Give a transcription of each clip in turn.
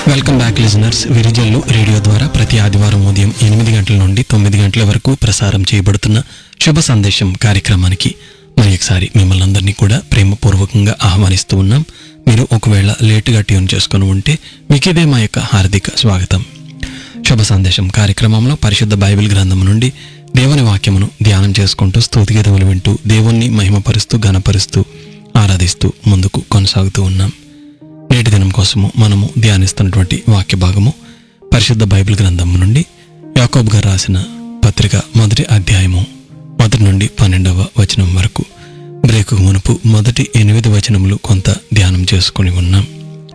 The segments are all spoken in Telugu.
welcome back listeners Virijallu radio ద్వారా ప్రతి ఆదివారం ఉదయం ఎనిమిది గంటల నుండి తొమ్మిది గంటల వరకు ప్రసారం చేయబడుతున్న శుభ సందేశం కార్యక్రమానికి మరి ఒకసారి మిమ్మల్ని అందరినీ కూడా ప్రేమపూర్వకంగా ఆహ్వానిస్తూ ఉన్నాం మీరు ఒకవేళ లేటుగా ట్యూన్ చేసుకుని ఉంటే మీకు ఇదే మా యొక్క హార్దిక స్వాగతం శుభ సందేశం కార్యక్రమంలో పరిశుద్ధ బైబిల్ గ్రంథం నుండి దేవుని వాక్యమును ధ్యానం చేసుకుంటూ స్తుతిగీతములు వింటూ దేవుణ్ణి మహిమపరుస్తూ ఘనపరుస్తూ ఆరాధిస్తూ ముందుకు కొనసాగుతూ ఉన్నాం నేటి దినం కోసము మనము ధ్యానిస్తున్నటువంటి వాక్య భాగము పరిశుద్ధ బైబిల్ గ్రంథం నుండి యాకోబ్ గారు రాసిన పత్రిక మొదటి అధ్యాయము మొదటి నుండి పన్నెండవ వచనం వరకు బ్రేకు మునుపు మొదటి ఎనిమిది వచనములు కొంత ధ్యానం చేసుకుని ఉన్నాం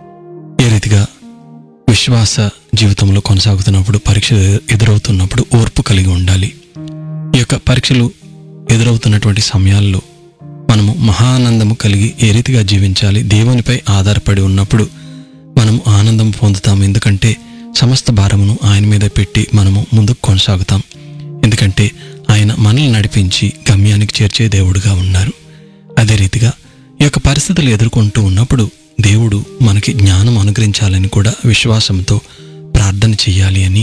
ఏ రీతిగా విశ్వాస జీవితంలో కొనసాగుతున్నప్పుడు పరీక్షలు ఎదురవుతున్నప్పుడు ఓర్పు కలిగి ఉండాలి ఈ యొక్క పరీక్షలు ఎదురవుతున్నటువంటి సమయాల్లో మనము మహానందము కలిగి ఏ రీతిగా జీవించాలి దేవునిపై ఆధారపడి ఉన్నప్పుడు మనము ఆనందం పొందుతాం ఎందుకంటే సమస్త భారమును ఆయన మీద పెట్టి మనము ముందుకు కొనసాగుతాం ఎందుకంటే ఆయన మనల్ని నడిపించి గమ్యానికి చేర్చే దేవుడుగా ఉన్నారు అదే రీతిగా ఈ యొక్క పరిస్థితులు ఎదుర్కొంటూ ఉన్నప్పుడు దేవుడు మనకి జ్ఞానం అనుగ్రహించాలని కూడా విశ్వాసంతో ప్రార్థన చేయాలి అని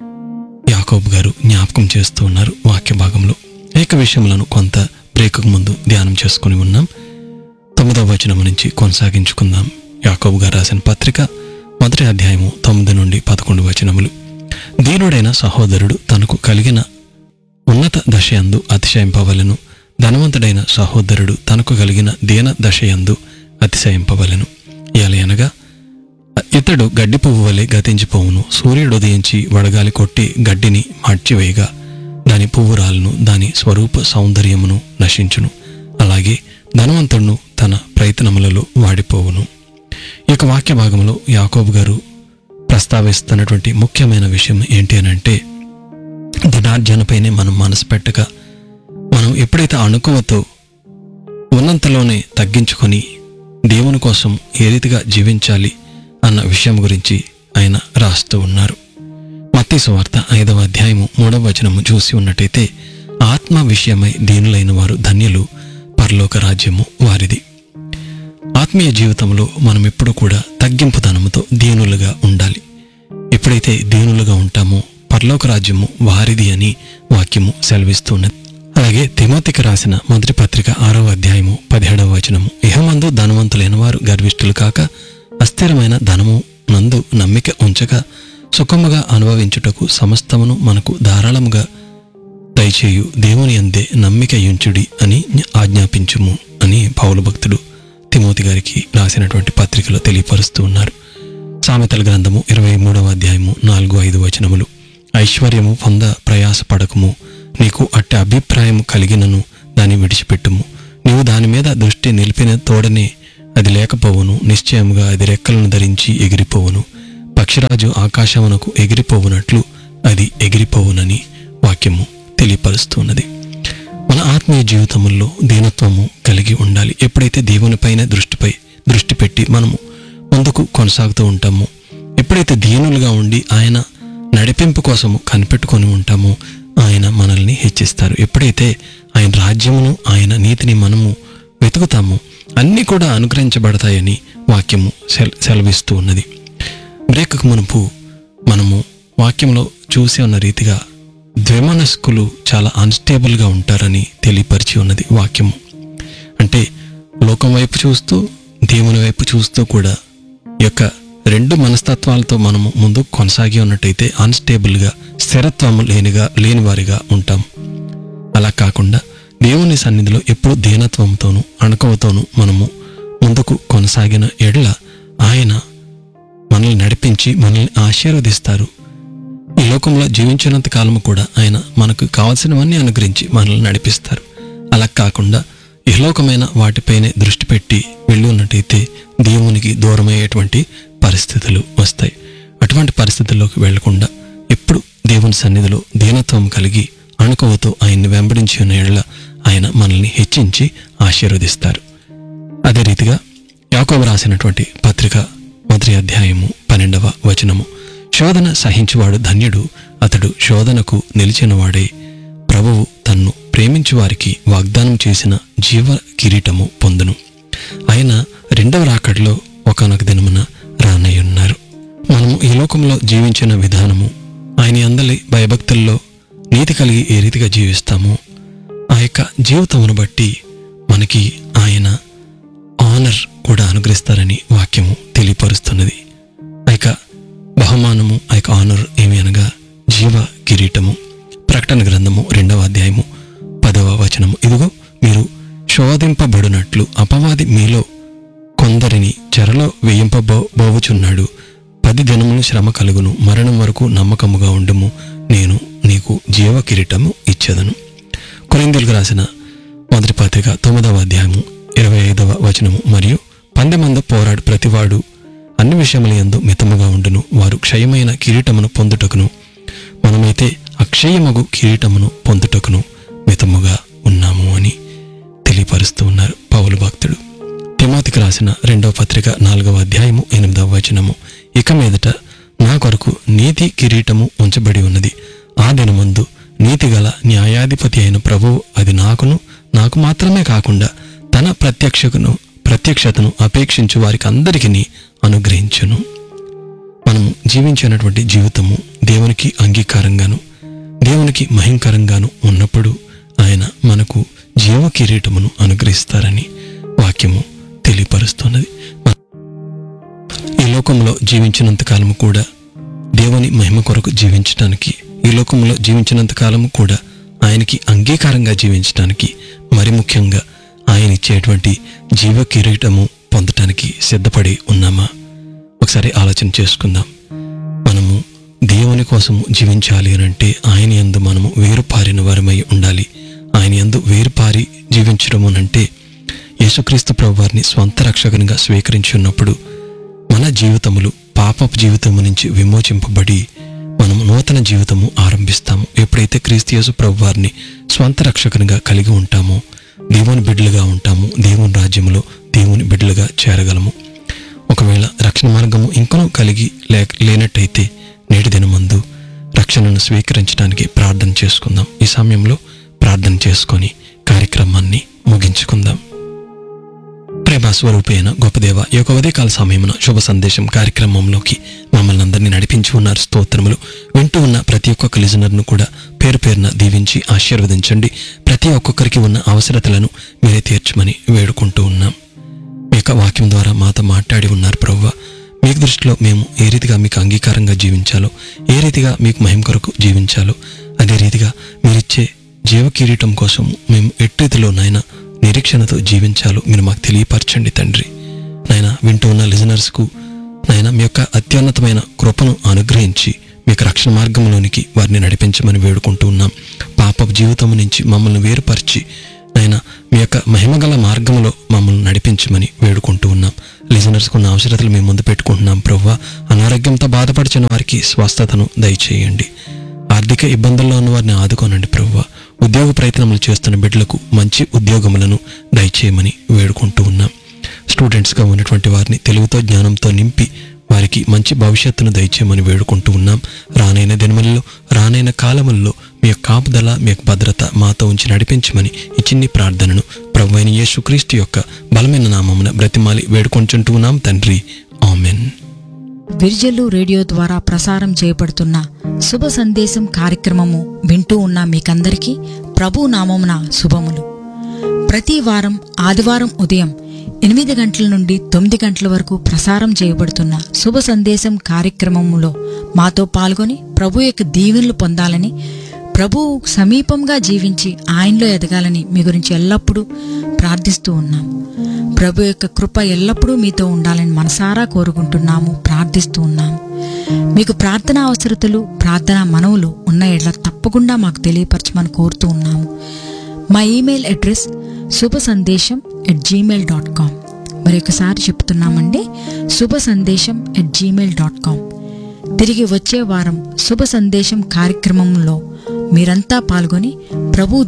యాకోబు గారు జ్ఞాపకం చేస్తూ ఉన్నారు వాక్య భాగంలో ఏక విషయములను కొంత బ్రేకుకు ముందు ధ్యానం చేసుకుని ఉన్నాం తొమ్మిదవ వచనం నుంచి కొనసాగించుకుందాం యాకోబు గారు రాసిన పత్రిక మొదటి అధ్యాయము తొమ్మిది నుండి పదకొండు వచనములు దీనుడైన సహోదరుడు తనకు కలిగిన ఉన్నత దశయందు అతిశయింపవలను ధనవంతుడైన సహోదరుడు తనకు కలిగిన దీన దశయందు అతిశయింపవలను ఎలయనగా ఇతడు గడ్డి పువ్వు వలె గతించిపోవును సూర్యుడు ఉదయించి వడగాలి కొట్టి గడ్డిని మార్చివేయగా దాని పువ్వు రాలును దాని స్వరూప సౌందర్యమును నశించును అలాగే ధనవంతుడును తన ప్రయత్నములలో వాడిపోవును ఈ యొక్క వాక్య భాగంలో యాకోబు గారు ప్రస్తావిస్తున్నటువంటి ముఖ్యమైన విషయం ఏంటి అని అంటే ధనార్జనపైనే మనం మనసు పెట్టక మనం ఎప్పుడైతే అణుకువతో ఉన్నంతలోనే తగ్గించుకొని దేవుని కోసం ఏ రీతిగా జీవించాలి అన్న విషయం గురించి ఆయన రాస్తూ ఉన్నారు మత్తయి సువార్త ఐదవ అధ్యాయము మూడవ వచనము చూసి ఉన్నట్టయితే ఆత్మ విషయమై దీనులైన వారు ధన్యులు పరలోక రాజ్యము వారిది ఆత్మీయ జీవితంలో మనం ఎప్పుడు కూడా తగ్గింపుతనముతో దీనులుగా ఉండాలి ఎప్పుడైతే దీనులుగా ఉంటామో పరలోక రాజ్యము వారిది అని వాక్యము సెలవిస్తున్నది అలాగే తిమోతికి రాసిన మొదటి పత్రిక ఆరవ అధ్యాయము పదిహేడవ వచనము ఇహమందు ధనవంతులైన వారు గర్విష్ఠులు కాక అస్థిరమైన ధనము నందు నమ్మిక ఉంచక సుఖముగా అనుభవించుటకు సమస్తమును మనకు ధారాళముగా దయచేయు దేవుని అందే నమ్మిక యుంచుడి అని ఆజ్ఞాపించుము అని పౌలు భక్తుడు తిమోతి గారికి రాసినటువంటి పత్రికలో తెలియపరుస్తూ ఉన్నారు సామెతల గ్రంథము ఇరవై మూడవ అధ్యాయము నాలుగు ఐదు వచనములు ఐశ్వర్యము పొంద ప్రయాసపడకము నీకు అట్టి అభిప్రాయం కలిగినను దాన్ని విడిచిపెట్టుము నీవు దాని మీద దృష్టి నిలిపిన తోడనే అది లేకపోవును నిశ్చయముగా అది రెక్కలను ధరించి ఎగిరిపోవును పక్షిరాజు ఆకాశమునకు ఎగిరిపోవునట్లు అది ఎగిరిపోవునని వాక్యము తెలియపరుస్తున్నది మన ఆత్మీయ జీవితముల్లో దీనత్వము కలిగి ఉండాలి ఎప్పుడైతే దేవునిపైన దృష్టిపై దృష్టి పెట్టి మనము ముందుకు కొనసాగుతూ ఉంటామో ఎప్పుడైతే దీనులుగా ఉండి ఆయన నడిపింపు కోసము కనిపెట్టుకొని ఉంటామో ఆయన మనల్ని హెచ్చిస్తారు ఎప్పుడైతే ఆయన రాజ్యమును ఆయన నీతిని మనము వెతుకుతామో అన్నీ కూడా అనుగ్రహించబడతాయని వాక్యము సెల్ సెలవిస్తూ ఉన్నది బ్రేక్కు మునుపు మనము వాక్యంలో చూసి ఉన్న రీతిగా ద్విమనస్కులు చాలా అన్స్టేబుల్గా ఉంటారని తెలియపరిచి ఉన్నది వాక్యము అంటే లోకం వైపు చూస్తూ దేవుని వైపు చూస్తూ కూడా ఈ యొక్క రెండు మనస్తత్వాలతో మనము ముందు కొనసాగి ఉన్నట్టయితే అన్స్టేబుల్గా స్థిరత్వము లేనిగా లేనివారిగా ఉంటాం అలా కాకుండా దేవుని సన్నిధిలో ఎప్పుడు దీనత్వంతోనూ అణుకవతోనూ మనము ముందుకు కొనసాగిన ఎడల ఆయన మనల్ని నడిపించి మనల్ని ఆశీర్వదిస్తారు ఈ లోకంలో జీవించినంత కాలము కూడా ఆయన మనకు కావలసినవన్నీ అనుగ్రహించి మనల్ని నడిపిస్తారు అలా కాకుండా ఇహలోకమైన వాటిపైనే దృష్టి పెట్టి వెళ్ళి ఉన్నట్టయితే దేవునికి దూరమయ్యేటువంటి పరిస్థితులు వస్తాయి అటువంటి పరిస్థితుల్లోకి వెళ్లకుండా ఎప్పుడు దేవుని సన్నిధిలో దీనత్వం కలిగి అణుకువతో ఆయన్ని వెంబడించి ఉన్న ఎడల ఆయన మనల్ని హెచ్చించి ఆశీర్వదిస్తారు అదే రీతిగా యాకోబు రాసినటువంటి పత్రిక మొదటి అధ్యాయము పన్నెండవ వచనము శోధన సహించువాడు ధన్యుడు అతడు శోధనకు నిలిచినవాడే ప్రభువు తన్ను ప్రేమించు వారికి వాగ్దానం చేసిన జీవ కిరీటము పొందును ఆయన రెండవ రాకడలో ఒకనొక దినమున రానయ్యున్నారు మనము ఈ లోకంలో జీవించిన విధానము ఆయన అందలి భయభక్తుల్లో నీతి కలిగి ఏ రీతిగా జీవిస్తామో ఆ యొక్క జీవితమును బట్టి మనకి ఆయన ఆనర్ కూడా అనుగ్రహిస్తారని వాక్యము తెలియపరుస్తున్నది ఆ యొక్క బహుమానము ఆ యొక్క ఆనర్ ఏమి అనగా జీవ కిరీటము ప్రకటన గ్రంథము రెండవ అధ్యాయము పదవ వచనము ఇదిగో మీరు శోధింపబడినట్లు అపవాది మీలో కొందరిని చెరలో వేయింపబో బోవుచున్నాడు పది దినములు శ్రమ కలుగును మరణం వరకు నమ్మకముగా ఉండుము నేను నీకు జీవ కిరీటము ఇచ్చేదను కొరిందులకు రాసిన మొదటి పత్రిక తొమ్మిదవ అధ్యాయము ఇరవై ఐదవ వచనము మరియు పందెమందు పోరాడు ప్రతివాడు అన్ని విషయముల యందు మితముగా ఉండును వారు క్షయమైన కిరీటమును పొందుటకును మనమైతే అక్షయమగు కిరీటమును పొందుటకును మితముగా ఉన్నాము అని తెలియపరుస్తూ ఉన్నారు పౌలు భక్తుడు తిమోతికి రాసిన రెండవ పత్రిక నాలుగవ అధ్యాయము ఎనిమిదవ వచనము ఇక మీదట నా కొరకు నీతి కిరీటము ఉంచబడి ఉన్నది ఆ దినమందు నీతిగల న్యాయాధిపతి అయిన ప్రభువు అది నాకును నాకు మాత్రమే కాకుండా తన ప్రత్యక్షకును ప్రత్యక్షతను అపేక్షించు వారికి అందరికీ అనుగ్రహించును మనము జీవించినటువంటి జీవితము దేవునికి అంగీకారంగాను దేవునికి మహింకరంగాను ఉన్నప్పుడు ఆయన మనకు జీవ కిరీటమును అనుగ్రహిస్తారని వాక్యము తెలియపరుస్తున్నది ఈ లోకంలో జీవించినంత కాలము కూడా దేవుని మహిమ కొరకు జీవించడానికి ఈ లోకంలో జీవించినంత కాలము కూడా ఆయనకి అంగీకారంగా జీవించడానికి మరి ముఖ్యంగా ఆయన ఇచ్చేటువంటి జీవ కిరీటము పొందటానికి సిద్ధపడి ఉన్నామా ఒకసారి ఆలోచన చేసుకుందాం మనము దేవుని కోసము జీవించాలి అని అంటే ఆయన యందు మనము వేరుపారిన వారమై ఉండాలి ఆయన యందు వేరుపారి జీవించడం అనంటే యేసుక్రీస్తు ప్రభు వారిని స్వంత రక్షకునిగా స్వీకరించి ఉన్నప్పుడు మన జీవితములు పాపపు జీవితము నుంచి విమోచింపబడి మనము నూతన జీవితము ఆరంభిస్తాము ఎప్పుడైతే క్రీస్తు యేసు ప్రభు వారిని స్వంత రక్షకునిగా కలిగి ఉంటామో దేవుని బిడ్డలుగా ఉంటాము దేవుని రాజ్యములో దేవుని బిడ్డలుగా చేరగలము ఒకవేళ రక్షణ మార్గము ఇంకనూ కలిగి లే లేనట్టయితే నేటి దినమందు రక్షణను స్వీకరించడానికి ప్రార్థన చేసుకుందాం ఈ సమయంలో ప్రార్థన చేసుకొని కార్యక్రమాన్ని ముగించుకుందాం ప్రేమ స్వరూపైన గొప్పదేవ ఈ యొక్క ఉదయకాల సమయమున శుభ సందేశం కార్యక్రమంలోకి మమ్మల్ని అందరినీ నడిపించి ఉన్నారు స్తోత్రములు వింటూ ఉన్న ప్రతి ఒక్కొక్క లిజనర్ను కూడా పేరు పేరున దీవించి ఆశీర్వదించండి ప్రతి ఒక్కొక్కరికి ఉన్న అవసరతలను మీరే తీర్చమని వేడుకుంటూ ఉన్నాం మీ యొక్క వాక్యం ద్వారా మాతో మాట్లాడి ఉన్నారు ప్రవ్వ మీకు దృష్టిలో మేము ఏ రీతిగా మీకు అంగీకారంగా జీవించాలో ఏ రీతిగా మీకు మహిమ కొరకు జీవించాలో అదే రీతిగా మీరిచ్చే జీవ కిరీటం కోసం మేము ఎట్టిదిలో నాయన నిరీక్షణతో జీవించాలో మీరు మాకు తెలియపరచండి తండ్రి నాయన వింటూ ఉన్న లిజనర్స్కు నాయన మీ యొక్క అత్యున్నతమైన కృపను అనుగ్రహించి మీకు రక్షణ మార్గంలోనికి వారిని నడిపించమని వేడుకుంటూ ఉన్నాం పాపపు జీవితం నుంచి మమ్మల్ని వేరుపరిచి నాయన మీ యొక్క మహిమగల మార్గంలో మమ్మల్ని నడిపించమని వేడుకుంటూ ఉన్నాం లిజనర్స్కు ఉన్న అవసరతలు మేము ముందు పెట్టుకుంటున్నాం ప్రవ్వ అనారోగ్యంతో బాధపడిచిన వారికి స్వస్థతను దయచేయండి ఆర్థిక ఇబ్బందుల్లో ఉన్న వారిని ఆదుకోనండి ప్రవ్వ ఉద్యోగ ప్రయత్నములు చేస్తున్న బిడ్డలకు మంచి ఉద్యోగములను దయచేయమని వేడుకుంటూ ఉన్నాం స్టూడెంట్స్గా ఉన్నటువంటి వారిని తెలివితో జ్ఞానంతో నింపి వారికి మంచి భవిష్యత్తును దయచేయమని వేడుకుంటూ ఉన్నాం రానైన దినములలో రానైన కాలములలో మీ యొక్క కాపుదల మీ యొక్క భద్రత మాతో ఉంచి నడిపించమని ఈ చిన్ని ప్రార్థనను ప్రభు అయిన యేసుక్రీస్తు యొక్క బలమైన నామమున బ్రతిమాలి వేడుకొంచుంటూ ఉన్నాం తండ్రి ఆమెన్ విర్జల్లు రేడియో ద్వారా ప్రసారం చేయబడుతున్న శుభ సందేశం కార్యక్రమము వింటూ ఉన్న మీకందరికీ ప్రభు నామమున శుభములు ప్రతి వారం ఆదివారం ఉదయం ఎనిమిది గంటల నుండి తొమ్మిది గంటల వరకు ప్రసారం చేయబడుతున్న శుభ సందేశం కార్యక్రమములో మాతో పాల్గొని ప్రభు యొక్క దీవెనలు పొందాలని ప్రభు సమీపంగా జీవించి ఆయనలో ఎదగాలని మీ గురించి ఎల్లప్పుడూ ప్రార్థిస్తూ ఉన్నాము ప్రభు యొక్క కృప ఎల్లప్పుడూ మీతో ఉండాలని మనసారా కోరుకుంటున్నాము ప్రార్థిస్తూ ఉన్నాము మీకు ప్రార్థన అవసరతలు ప్రార్థన మనవులు ఉన్న ఎడ్ల తప్పకుండా మాకు తెలియపరచమని కోరుతూ ఉన్నాము మా ఈమెయిల్ అడ్రస్ శుభ సందేశం ఎట్ జీమెయిల్ డాట్ కామ్ మరొకసారి చెప్తున్నామండి శుభ సందేశం ఎట్ జీమెయిల్ డాట్ కామ్ తిరిగి వచ్చే వారం శుభ సందేశం కార్యక్రమంలో మీరంతా పాల్గొని ప్రభు